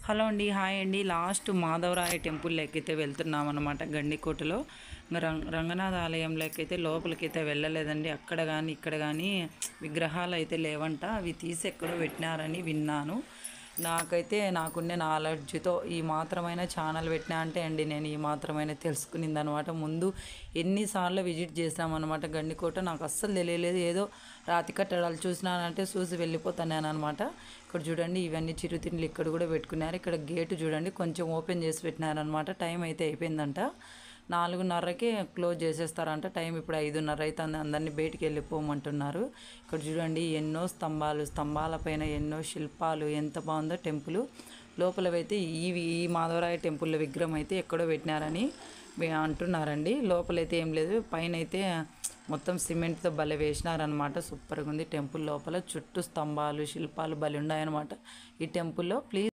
hello అండి hi అండి last Madhavaraya టెంపుల్లోకి అయితే వెళ్తున్నాం అనమాట గండికోటలో ఇంకా రంగ రంగనాథ ఆలయంలోకి అయితే లోపలికి అయితే వెళ్ళలేదండి అక్కడ కానీ ఇక్కడ కానీ విగ్రహాలు అయితే లేవంట అవి తీసి ఎక్కడో పెట్టినారని విన్నాను నాకైతే నాకున్న నాలెడ్జ్తో ఈ మాత్రమైన ఛానల్ పెట్టినా అంటే అండి నేను ఈ మాత్రమైన తెలుసుకునింది అనమాట ముందు ఎన్నిసార్లు విజిట్ చేసామన్నమాట గండికోట నాకు అస్సలు తెలియలేదు ఏదో రాతి కట్టడాలు చూసినానంటే చూసి వెళ్ళిపోతాను అనమాట ఇక్కడ చూడండి ఇవన్నీ చిరుతిండ్లు ఇక్కడ కూడా పెట్టుకున్నారు ఇక్కడ గేటు చూడండి కొంచెం ఓపెన్ చేసి పెట్టినారనమాట టైం అయితే అయిపోయిందంట నాలుగున్నరకి క్లోజ్ చేసేస్తారంట టైం ఇప్పుడు ఐదున్నర అవుతుంది అందరినీ బయటికి వెళ్ళిపోమంటున్నారు ఇక్కడ చూడండి ఎన్నో స్తంభాలు స్తంభాల పైన ఎన్నో శిల్పాలు ఎంత బాగుందో టెంపుల్ లోపలవైతే ఈ ఈ మాధవరాయ టెంపుల్ విగ్రహం అయితే ఎక్కడో పెట్టినారని వే- అంటున్నారండి లోపలైతే ఏం లేదు పైన అయితే మొత్తం సిమెంట్తో భలే వేసినారనమాట సూపర్గా ఉంది టెంపుల్ లోపల చుట్టూ స్తంభాలు శిల్పాలు భలే ఉన్నాయన్నమాట ఈ టెంపుల్లో ప్లీజ్